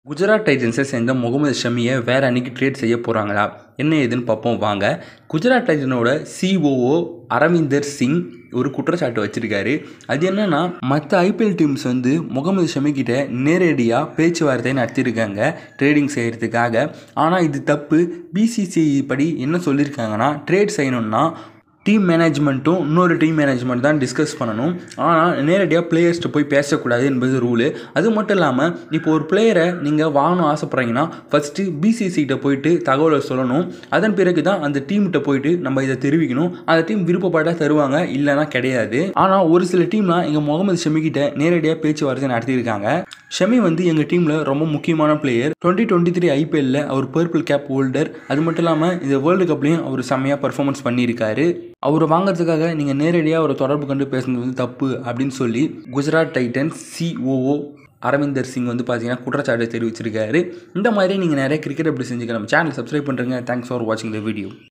குஜராத் டைட்டன்ஸை சேர்ந்த முகமது ஷமியை வேறு அன்னைக்கு ட்ரேட் செய்ய போகிறாங்களா என்ன ஏதுன்னு பார்ப்போம் வாங்க குஜராத் டைட்டனோட சிஓஓ அரவிந்தர் சிங் ஒரு குற்றச்சாட்டு வச்சிருக்காரு அது என்னன்னா மற்ற ஐபிஎல் டீம்ஸ் வந்து முகமது ஷமி கிட்ட நேரடியாக பேச்சுவார்த்தை நடத்தியிருக்காங்க ட்ரேடிங் செய்கிறதுக்காக ஆனால் இது தப்பு பிசிசிஐ படி என்ன சொல்லியிருக்காங்கன்னா ட்ரேட் செய்யணும்னா டீம் மேனேஜ்மெண்ட்டும் இன்னொரு டீம் மேனேஜ்மெண்ட் தான் டிஸ்கஸ் பண்ணணும் ஆனால் நேரடியாக பிளேயர்ஸ்ட்டு போய் பேசக்கூடாது என்பது ரூலு அது மட்டும் இல்லாமல் இப்போ ஒரு பிளேயரை நீங்கள் வாங்கணும் ஆசைப்பட்றீங்கன்னா ஃபஸ்ட்டு பிசிசிகிட்ட போயிட்டு தகவலை சொல்லணும் அதன் பிறகு தான் அந்த டீம்கிட்ட போயிட்டு நம்ம இதை தெரிவிக்கணும் அந்த டீம் விருப்பப்பட்டால் தருவாங்க இல்லைன்னா கிடையாது ஆனால் ஒரு சில டீம்லாம் எங்கள் முகமது ஷமி கிட்ட நேரடியாக பேச்சுவார்த்தை நடத்தியிருக்காங்க ஷமி வந்து எங்கள் டீமில் ரொம்ப முக்கியமான பிளேயர் டுவெண்ட்டி டுவெண்ட்டி த்ரீ ஐபிஎல்ல அவர் பர்பிள் கேப் ஹோல்டர் அது மட்டும் இல்லாமல் இந்த வேர்ல்டு கப்லேயும் அவர் செம்மையாக பர்ஃபார்மன்ஸ் பண்ணியிருக்காரு அவரை வாங்குறதுக்காக நீங்கள் நேரடியாக ஒரு தொடர்பு கண்டு பேசுனது வந்து தப்பு அப்படின்னு சொல்லி குஜராத் டைட்டன்ஸ் சிஓஓ அரவிந்தர் சிங் வந்து பார்த்தீங்கன்னா குற்றச்சாட்டு தெரிவிச்சிருக்காரு இந்த மாதிரி நீங்கள் நிறைய கிரிக்கெட் அப்படி செஞ்சுக்க நம்ம சேனல் சப்ஸ்கிரைப் பண்ணுறேங்க தேங்க்ஸ் ஃபார் வாட்சிங் த வீடியோ